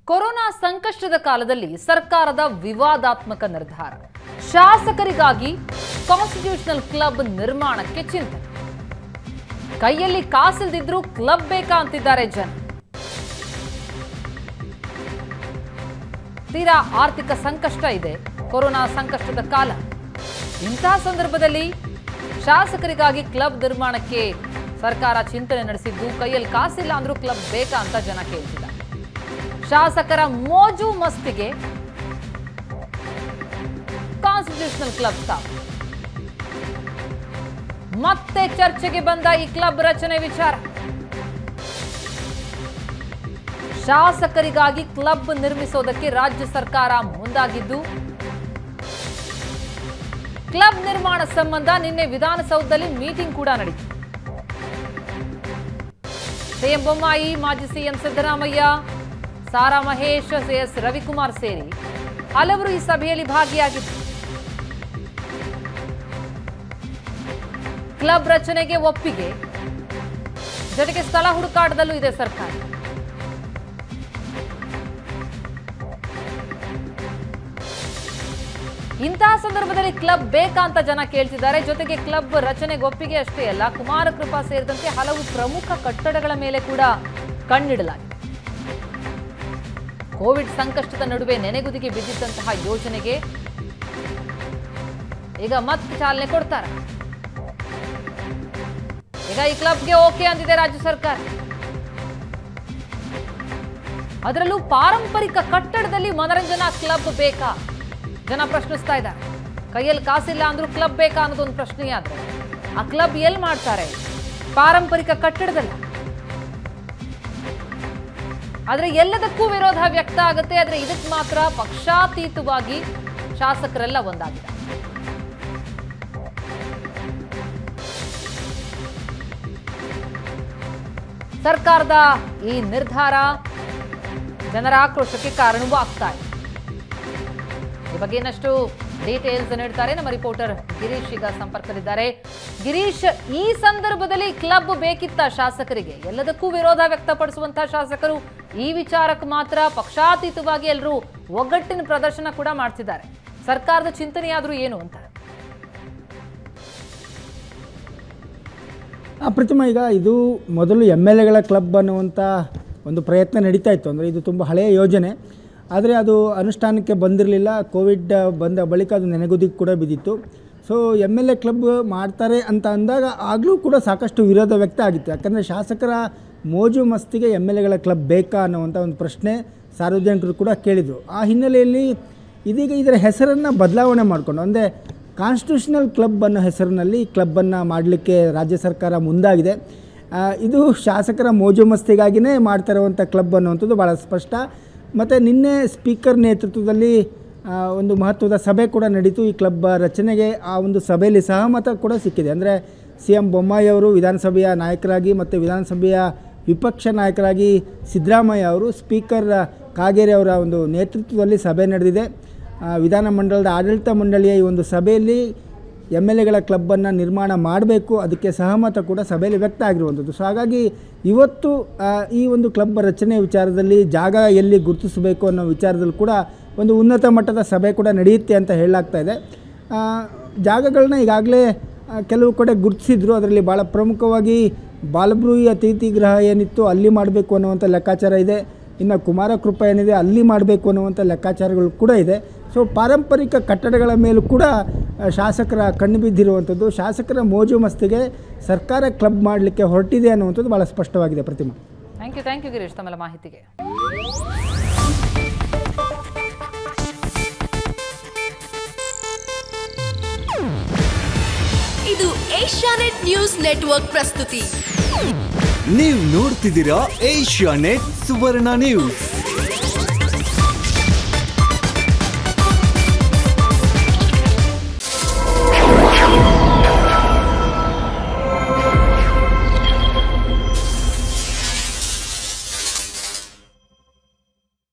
corona ಸಂಕಷ್ಟದ ಕಾಲದಲ್ಲಿ ಸರ್ಕಾರದ ವಿವಾದಾತ್ಮಕ ನಿರ್ಧಾರ ಶಾಸಕರಿಗಾಗಿ ಕಾನ್ಸ್ಟಿಟ್ಯೂಷನಲ್ ಕ್ಲಬ್ ನಿರ್ಮಾಣಕ್ಕೆ ಚಿಂತನೆ ಕೈಯಲ್ಲಿ ಕಾಸಿಲ್ದಿದ್ರೂ ಕ್ಲಬ್ ಬೇಕಾ ಅಂತಿದ್ದಾರೆ ಜನ ತೀರಾ ಆರ್ಥಿಕ ಸಂಕಷ್ಟ ಇದೆ ಕೊರೋನಾ ಸಂಕಷ್ಟದ ಕಾಲ ಇಂತಹ ಸಂದರ್ಭದಲ್ಲಿ ಶಾಸಕರಿಗಾಗಿ ಕ್ಲಬ್ ನಿರ್ಮಾಣಕ್ಕೆ ಸರ್ಕಾರ ಚಿಂತನೆ ನಡೆಸಿದ್ದು ಕೈಯಲ್ಲಿ ಕಾಸಿಲ್ಲ ಅಂದ್ರೂ ಕ್ಲಬ್ ಬೇಕಾ ಅಂತ ಜನ ಕೇಳ್ತಿದ್ದಾರೆ ಶಾಸಕರ ಮೋಜು ಮಸ್ತಿಗೆ ಕಾನ್ಸ್ಟಿಟ್ಯೂಷನಲ್ ಕ್ಲಬ್ ಸ್ಥಾಪನೆ ಮತ್ತೆ ಚರ್ಚೆಗೆ ಬಂದ ಈ ಕ್ಲಬ್ ರಚನೆ ವಿಚಾರ ಶಾಸಕರಿಗಾಗಿ ಕ್ಲಬ್ ನಿರ್ಮಿಸೋದಕ್ಕೆ ರಾಜ್ಯ ಸರ್ಕಾರ ಮುಂದಾಗಿದ್ದು ಕ್ಲಬ್ ನಿರ್ಮಾಣ ಸಂಬಂಧ ನಿನ್ನೆ ವಿಧಾನಸೌಧದಲ್ಲಿ ಮೀಟಿಂಗ್ ಕೂಡ ನಡೆಯಿತು ಸಿಎಂ ಬೊಮ್ಮಾಯಿ ಮಾಜಿ ಸಿಎಂ ಸಿದ್ದರಾಮಯ್ಯ ಸಾರಾ ಮಹೇಶ್ ಎಸ್ ರವಿಕುಮಾರ್ ಸೇರಿ ಹಲವರು ಈ ಸಭೆಯಲ್ಲಿ ಭಾಗಿಯಾಗಿದ್ದರು ಕ್ಲಬ್ ರಚನೆಗೆ ಒಪ್ಪಿಗೆ ಜೊತೆಗೆ ಸ್ಥಳ ಹುಡುಕಾಟದಲ್ಲೂ ಇದೆ ಸರ್ಕಾರ ಇಂತಹ ಸಂದರ್ಭದಲ್ಲಿ ಕ್ಲಬ್ ಬೇಕಾ ಅಂತ ಜನ ಕೇಳ್ತಿದ್ದಾರೆ ಜೊತೆಗೆ ಕ್ಲಬ್ ರಚನೆಗೆ ಒಪ್ಪಿಗೆ ಅಷ್ಟೇ ಅಲ್ಲ ಕುಮಾರ ಕೃಪಾ ಸೇರಿದಂತೆ ಹಲವು ಪ್ರಮುಖ ಕಟ್ಟಡಗಳ ಮೇಲೆ ಕೂಡ ಕಣ್ಣಿಡಲಾಗಿದೆ ಕೋವಿಡ್ ಸಂಕಷ್ಟದ ನಡುವೆ ನೆನೆಗುದಿಗೆ ಬಿದ್ದಿದ್ದಂತಹ ಯೋಜನೆಗೆ ಈಗ ಮತ್ತೆ ಚಾಲನೆ ಕೊಡ್ತಾರೆ ಈಗ ಈ ಕ್ಲಬ್ಗೆ ಓಕೆ ಅಂದಿದೆ ರಾಜ್ಯ ಸರ್ಕಾರ ಅದರಲ್ಲೂ ಪಾರಂಪರಿಕ ಕಟ್ಟಡದಲ್ಲಿ ಮನರಂಜನಾ ಕ್ಲಬ್ ಬೇಕಾ ಜನ ಪ್ರಶ್ನಿಸ್ತಾ ಇದ್ದಾರೆ ಕೈಯಲ್ಲಿ ಕಾಸಿಲ್ಲ ಅಂದ್ರೂ ಕ್ಲಬ್ ಬೇಕಾ ಅನ್ನೋದೊಂದು ಪ್ರಶ್ನೆ ಆದ್ರೆ ಆ ಕ್ಲಬ್ ಎಲ್ಲಿ ಮಾಡ್ತಾರೆ ಪಾರಂಪರಿಕ ಕಟ್ಟಡದಲ್ಲಿ ಆದ್ರೆ ಎಲ್ಲದಕ್ಕೂ ವಿರೋಧ ವ್ಯಕ್ತ ಆಗುತ್ತೆ ಆದ್ರೆ ಇದಕ್ಕೆ ಮಾತ್ರ ಪಕ್ಷಾತೀತವಾಗಿ ಶಾಸಕರೆಲ್ಲ ಒಂದಾಗಿದ್ದಾರೆ ಸರ್ಕಾರದ ಈ ನಿರ್ಧಾರ ಜನರ ಆಕ್ರೋಶಕ್ಕೆ ಕಾರಣವೂ ಆಗ್ತಾ ಇದೆ ಈ ಬಗ್ಗೆ ಇನ್ನಷ್ಟು ಡೀಟೇಲ್ಸ್ ನೀಡ್ತಾರೆ ನಮ್ಮ ರಿಪೋರ್ಟರ್ ಗಿರೀಶ್ ಈಗ ಸಂಪರ್ಕದಲ್ಲಿದ್ದಾರೆ ಗಿರೀಶ್ ಈ ಸಂದರ್ಭದಲ್ಲಿ ಕ್ಲಬ್ ಬೇಕಿತ್ತ ಶಾಸಕರಿಗೆ ಎಲ್ಲದಕ್ಕೂ ವಿರೋಧ ವ್ಯಕ್ತಪಡಿಸುವಂತಹ ಶಾಸಕರು ಈ ವಿಚಾರಕ್ಕೆ ಮಾತ್ರ ಪಕ್ಷಾತೀತವಾಗಿ ಎಲ್ಲರೂ ಒಗ್ಗಟ್ಟಿನ ಪ್ರದರ್ಶನ ಕೂಡ ಮಾಡ್ತಿದ್ದಾರೆ ಸರ್ಕಾರದ ಚಿಂತನೆಯಾದ್ರೂ ಏನು ಅಂತ ಆ ಪ್ರತಿಮಾ ಈಗ ಇದು ಮೊದಲು ಎಮ್ ಎಲ್ ಎಗಳ ಕ್ಲಬ್ ಅನ್ನುವಂಥ ಒಂದು ಪ್ರಯತ್ನ ನಡೀತಾ ಇತ್ತು ಅಂದರೆ ಇದು ತುಂಬ ಹಳೆಯ ಯೋಜನೆ ಆದರೆ ಅದು ಅನುಷ್ಠಾನಕ್ಕೆ ಬಂದಿರಲಿಲ್ಲ ಕೋವಿಡ್ ಬಂದ ಬಳಿಕ ಅದು ನೆನೆಗುದಿಗೆ ಕೂಡ ಬಿದ್ದಿತ್ತು so M L A club ಮಾಡ್ತಾರೆ ಅಂತ ಅಂದಾಗ ಆಗಲೂ ಕೂಡ ಸಾಕಷ್ಟು ವಿರೋಧ ವ್ಯಕ್ತ ಆಗಿತ್ತು ಯಾಕಂದರೆ ಶಾಸಕರ ಮೋಜು ಮಸ್ತಿಗೆ ಎಮ್ ಎಲ್ ಎಗಳ ಕ್ಲಬ್ ಬೇಕಾ ಅನ್ನುವಂಥ ಒಂದು ಪ್ರಶ್ನೆ ಸಾರ್ವಜನಿಕರು ಕೂಡ ಕೇಳಿದರು ಆ ಹಿನ್ನೆಲೆಯಲ್ಲಿ ಇದೀಗ ಇದರ ಹೆಸರನ್ನು ಬದಲಾವಣೆ ಮಾಡಿಕೊಂಡು ಅಂದರೆ ಕಾನ್ಸ್ಟಿಟ್ಯೂಷನಲ್ ಕ್ಲಬ್ ಅನ್ನೋ ಹೆಸರಿನಲ್ಲಿ ಕ್ಲಬ್ಬನ್ನು ಮಾಡಲಿಕ್ಕೆ ರಾಜ್ಯ ಸರ್ಕಾರ ಮುಂದಾಗಿದೆ ಆ, ಇದು ಶಾಸಕರ ಮೋಜು ಮಸ್ತಿಗಾಗಿಯೇ ಮಾಡ್ತಾ ಇರುವಂಥ ಕ್ಲಬ್ ಅನ್ನುವಂಥದ್ದು ಭಾಳ ಸ್ಪಷ್ಟ ಮತ್ತು ನಿನ್ನೆ ಸ್ಪೀಕರ್ ನೇತೃತ್ವದಲ್ಲಿ ಆ, ಒಂದು ಮಹತ್ವದ ಸಭೆ ಕೂಡ ನಡೀತು ಈ ಕ್ಲಬ್ ರಚನೆಗೆ ಆ ಒಂದು ಸಭೆಯಲ್ಲಿ ಸಹಮತ ಕೂಡ ಸಿಕ್ಕಿದೆ ಅಂದರೆ ಸಿ ಎಂ ಬೊಮ್ಮಾಯಿ ಅವರು ವಿಧಾನಸಭೆಯ ನಾಯಕರಾಗಿ ಮತ್ತು ವಿಧಾನಸಭೆಯ ವಿಪಕ್ಷ ನಾಯಕರಾಗಿ ಸಿದ್ದರಾಮಯ್ಯ ಅವರು ಸ್ಪೀಕರ್ ಕಾಗೇರಿ ಅವರ ಒಂದು ನೇತೃತ್ವದಲ್ಲಿ ಸಭೆ ನಡೆದಿದೆ ಆ, ವಿಧಾನಮಂಡಲದ ಆಡಳಿತ ಮಂಡಳಿಯ ಈ ಒಂದು ಸಭೆಯಲ್ಲಿ ಎಮ್ ಎಲ್ ಎಗಳ ಕ್ಲಬ್ಬನ್ನು ನಿರ್ಮಾಣ ಮಾಡಬೇಕು ಅದಕ್ಕೆ ಸಹಮತ ಕೂಡ ಸಭೆಯಲ್ಲಿ ವ್ಯಕ್ತ ಆಗಿರುವಂಥದ್ದು ಸೊ ಹಾಗಾಗಿ ಇವತ್ತು ಆ, ಈ ಒಂದು ಕ್ಲಬ್ ರಚನೆ ವಿಚಾರದಲ್ಲಿ ಜಾಗ ಎಲ್ಲಿ ಗುರುತಿಸಬೇಕು ಅನ್ನೋ ವಿಚಾರದಲ್ಲಿ ಕೂಡ ಒಂದು ಉನ್ನತ ಮಟ್ಟದ ಸಭೆ ಕೂಡ ನಡೆಯುತ್ತೆ ಅಂತ ಹೇಳಲಾಗ್ತಾ ಇದೆ ಆ, ಜಾಗಗಳನ್ನ ಈಗಾಗಲೇ ಆ, ಕೆಲವು ಕಡೆ ಗುರುತಿಸಿದ್ರು ಅದರಲ್ಲಿ ಭಾಳ ಪ್ರಮುಖವಾಗಿ ಬಾಲಬ್ರೂಹಿ ಅತಿಥಿ ಗೃಹ ಏನಿತ್ತು ಅಲ್ಲಿ ಮಾಡಬೇಕು ಅನ್ನುವಂಥ ಲೆಕ್ಕಾಚಾರ ಇದೆ ಇನ್ನು ಕುಮಾರ ಕೃಪಾ ಏನಿದೆ ಅಲ್ಲಿ ಮಾಡಬೇಕು ಅನ್ನುವಂಥ ಲೆಕ್ಕಾಚಾರಗಳು ಕೂಡ ಇದೆ ಸೊ ಪಾರಂಪರಿಕ ಕಟ್ಟಡಗಳ ಮೇಲೂ ಕೂಡ ಆ, ಶಾಸಕರ ಕಣ್ಣು ಬಿದ್ದಿರುವಂಥದ್ದು ಶಾಸಕರ ಮೋಜು ಮಸ್ತಿಗೆ ಸರ್ಕಾರ ಕ್ಲಬ್ ಮಾಡಲಿಕ್ಕೆ ಹೊರಟಿದೆ ಅನ್ನುವಂಥದ್ದು ಭಾಳ ಸ್ಪಷ್ಟವಾಗಿದೆ Pratima thank you thank you Girish ತಮ್ಮೆಲ್ಲ ಮಾಹಿತಿಗೆ ಇದು ಏಷ್ಯಾನೆಟ್ ನ್ಯೂಸ್ ನೆಟ್ವರ್ಕ್ ಪ್ರಸ್ತುತಿ ನೀವು ನೋಡ್ತಿದ್ದೀರಾ ಏಷ್ಯಾ ನೆಟ್ ಸುವರ್ಣ ನ್ಯೂಸ್